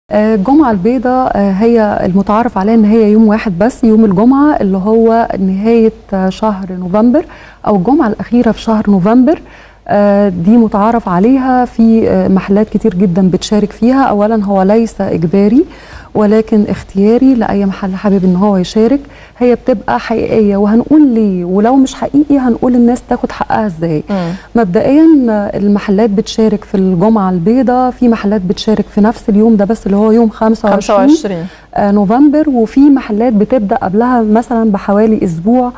آه، الجمعة البيضاء آه، هي المتعارف عليها ان هي يوم واحد بس يوم الجمعة اللي هو نهاية آه، شهر نوفمبر او الجمعة الأخيرة في شهر نوفمبر آه، دي متعارف عليها في آه، محلات كتير جدا بتشارك فيها اولا هو ليس اجباري ولكن اختياري لاي محل حابب ان هو يشارك هي بتبقى حقيقيه وهنقول ليه ولو مش حقيقي هنقول الناس تاخد حقها ازاي مبدئيا آه، المحلات بتشارك في الجمعه البيضاء في محلات بتشارك في نفس اليوم ده بس اللي هو يوم 25 25 آه، نوفمبر وفي محلات بتبدا قبلها مثلا بحوالي اسبوع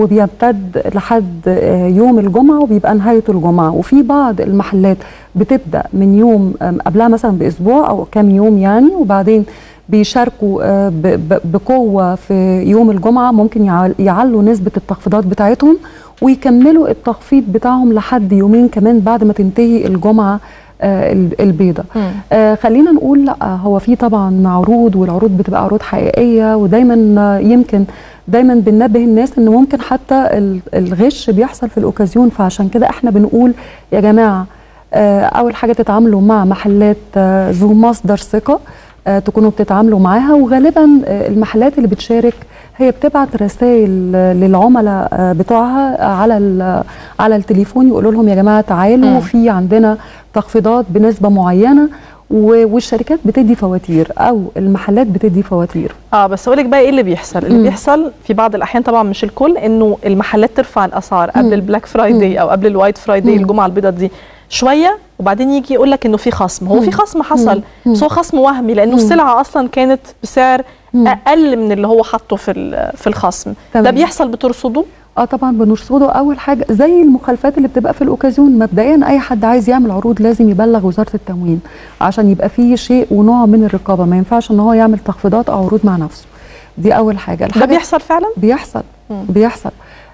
وبيمتد لحد آه، يوم الجمعه وبيبقى نهايه الجمعه وفي بعض المحلات بتبدا من يوم آم، قبلها مثلا باسبوع او كام يوم يعني وبعدين بيشاركوا آه، ب- ب- بقوه في يوم الجمعه ممكن يعل- يعلوا نسبه التخفيضات بتاعتهم ويكملوا التخفيض بتاعهم لحد يومين كمان بعد ما تنتهي الجمعه آه، ال- البيضاء مم. آه خلينا نقول لا هو في طبعا عروض والعروض بتبقى عروض حقيقيه ودايما آه، يمكن دايما بننبه الناس ان ممكن حتى ال- الغش بيحصل في الاوكازيون فعشان كده احنا بنقول يا جماعه آه، اول حاجه تتعاملوا مع محلات آه، ذو مصدر ثقه آه، تكونوا بتتعاملوا معاها وغالبا آه، المحلات اللي بتشارك هي بتبعت رسائل آه، للعملاء آه، بتوعها آه، على ال- على التليفون يقولوا لهم يا جماعه تعالوا مم. في عندنا تخفيضات بنسبه معينه و- والشركات بتدي فواتير او المحلات بتدي فواتير اه بس اقول لك بقى ايه اللي بيحصل اللي مم. بيحصل في بعض الاحيان طبعا مش الكل انه المحلات ترفع الاسعار قبل مم. البلاك فرايداي او قبل الوايت فرايداي مم. الجمعه البيضاء دي شويه وبعدين يجي يقول لك انه في خصم هو في مم. خصم حصل مم. بس هو خصم وهمي لانه مم. السلعه اصلا كانت بسعر مم. اقل من اللي هو حاطه في ال- في الخصم ده تمام. بيحصل بترصده اه طبعا بنرصده اول حاجه زي المخالفات اللي بتبقى في الاوكازيون مبدئيا اي حد عايز يعمل عروض لازم يبلغ وزاره التموين عشان يبقى فيه شيء ونوع من الرقابه ما ينفعش ان هو يعمل تخفيضات او عروض مع نفسه دي اول حاجه ده الحاجة بيحصل فعلا بيحصل مم. بيحصل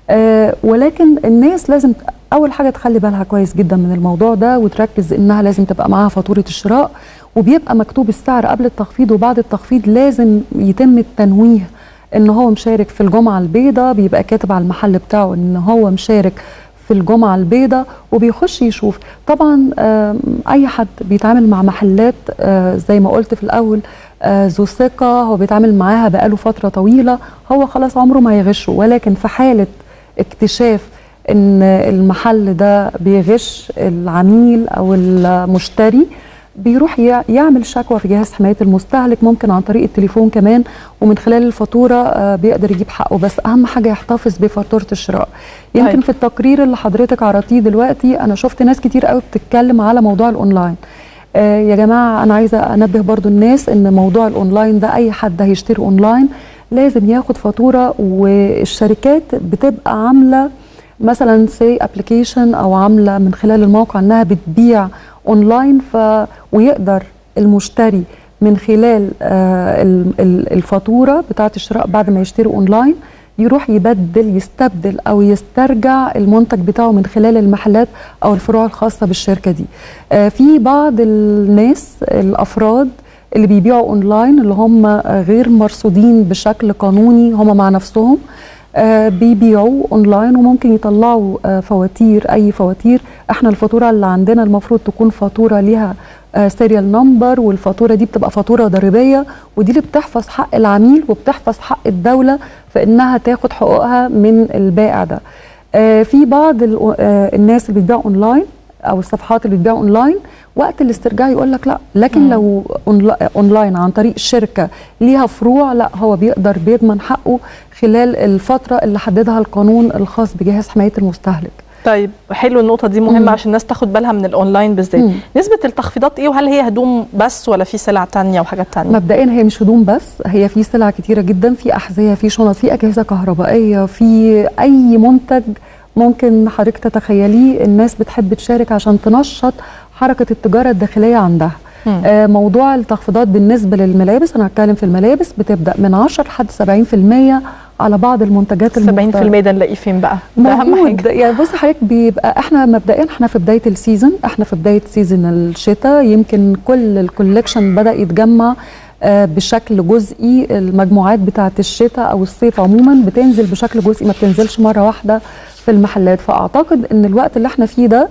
آه ولكن الناس لازم ت- اول حاجه تخلي بالها كويس جدا من الموضوع ده وتركز انها لازم تبقى معاها فاتوره الشراء وبيبقى مكتوب السعر قبل التخفيض وبعد التخفيض لازم يتم التنويه ان هو مشارك في الجمعه البيضاء بيبقى كاتب على المحل بتاعه ان هو مشارك في الجمعه البيضاء وبيخش يشوف طبعا آم، اي حد بيتعامل مع محلات آه، زي ما قلت في الاول آه، ذو ثقه هو بيتعامل معاها بقاله فتره طويله هو خلاص عمره ما يغشه ولكن في حاله اكتشاف ان المحل ده بيغش العميل او المشتري بيروح يع- يعمل شكوى في جهاز حمايه المستهلك ممكن عن طريق التليفون كمان ومن خلال الفاتوره آه، بيقدر يجيب حقه بس اهم حاجه يحتفظ بفاتوره الشراء يمكن طيب. في التقرير اللي حضرتك عرضتيه دلوقتي انا شفت ناس كتير قوي بتتكلم على موضوع الاونلاين آه يا جماعه انا عايزه انبه برضو الناس ان موضوع الاونلاين ده اي حد هيشتري اونلاين لازم ياخد فاتوره والشركات بتبقى عامله مثلا سي ابلكيشن او عامله من خلال الموقع انها بتبيع اونلاين ف ويقدر المشتري من خلال آه ال- ال- الفاتوره بتاعه الشراء بعد ما يشتري اونلاين يروح يبدل يستبدل او يسترجع المنتج بتاعه من خلال المحلات او الفروع الخاصه بالشركه دي آه في بعض الناس الافراد اللي بيبيعوا اونلاين اللي هم غير مرصودين بشكل قانوني هم مع نفسهم آه بيبيعوا اونلاين وممكن يطلعوا آه فواتير اي فواتير احنا الفاتوره اللي عندنا المفروض تكون فاتوره ليها سيريال نمبر والفاتوره دي بتبقى فاتوره ضريبيه ودي اللي بتحفظ حق العميل وبتحفظ حق الدوله في انها تاخد حقوقها من البائع ده آه في بعض ال- آه الناس اللي بتبيع اونلاين او الصفحات اللي بتبيع اونلاين وقت الاسترجاع يقول لك لا لكن مم. لو أونلا- اونلاين عن طريق شركه ليها فروع لا هو بيقدر بيضمن حقه خلال الفتره اللي حددها القانون الخاص بجهاز حمايه المستهلك طيب حلو النقطه دي مهمه مم. عشان الناس تاخد بالها من الاونلاين بالذات مم. نسبه التخفيضات ايه وهل هي هدوم بس ولا في سلع تانية وحاجات تانية مبدئيا هي مش هدوم بس هي في سلع كتيره جدا في احذيه في شنط في اجهزه كهربائيه في اي منتج ممكن حضرتك تتخيليه الناس بتحب تشارك عشان تنشط حركه التجاره الداخليه عندها مم. آه موضوع التخفيضات بالنسبه للملابس انا هتكلم في الملابس بتبدا من 10 لحد 70% على بعض المنتجات 70% ده نلاقيه فين بقى ده اهم موجود. حاجه يعني بص حضرتك بيبقى احنا مبدئيا احنا في بدايه السيزون احنا في بدايه سيزون الشتاء يمكن كل الكولكشن بدا يتجمع آه، بشكل جزئي المجموعات بتاعه الشتاء او الصيف عموما بتنزل بشكل جزئي ما بتنزلش مره واحده في المحلات فاعتقد ان الوقت اللي احنا فيه ده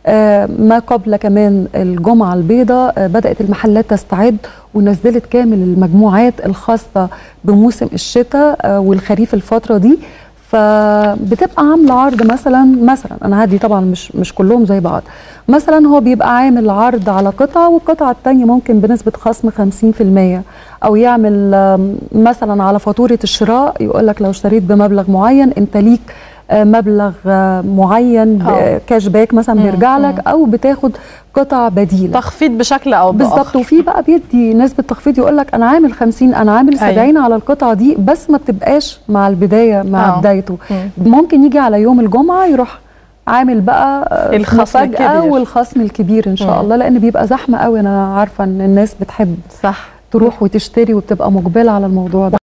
آه، ما قبل كمان الجمعة البيضاء آه، بدأت المحلات تستعد ونزلت كامل المجموعات الخاصة بموسم الشتاء آه، والخريف الفترة دي فبتبقى عاملة عرض مثلا مثلا أنا هدي طبعا مش مش كلهم زي بعض مثلا هو بيبقى عامل عرض على قطعة والقطعة التانية ممكن بنسبة خصم 50% أو يعمل آم، مثلا على فاتورة الشراء يقول لك لو اشتريت بمبلغ معين أنت ليك آه، مبلغ آه، معين ب- آه. كاش باك مثلا مم، بيرجع مم. لك او بتاخد قطع بديله تخفيض بشكل او بالظبط باخر وفي بقى بيدي نسبه تخفيض يقول لك انا عامل 50 انا عامل أيوة. 70 على القطعه دي بس ما بتبقاش مع البدايه مع آه. بدايته مم. ممكن يجي على يوم الجمعه يروح عامل بقى آه، الخصم مفاجأة الكبير. والخصم الكبير ان شاء مم. الله لان بيبقى زحمه قوي انا عارفه ان الناس بتحب صح تروح وتشتري وبتبقى مقبله على الموضوع ده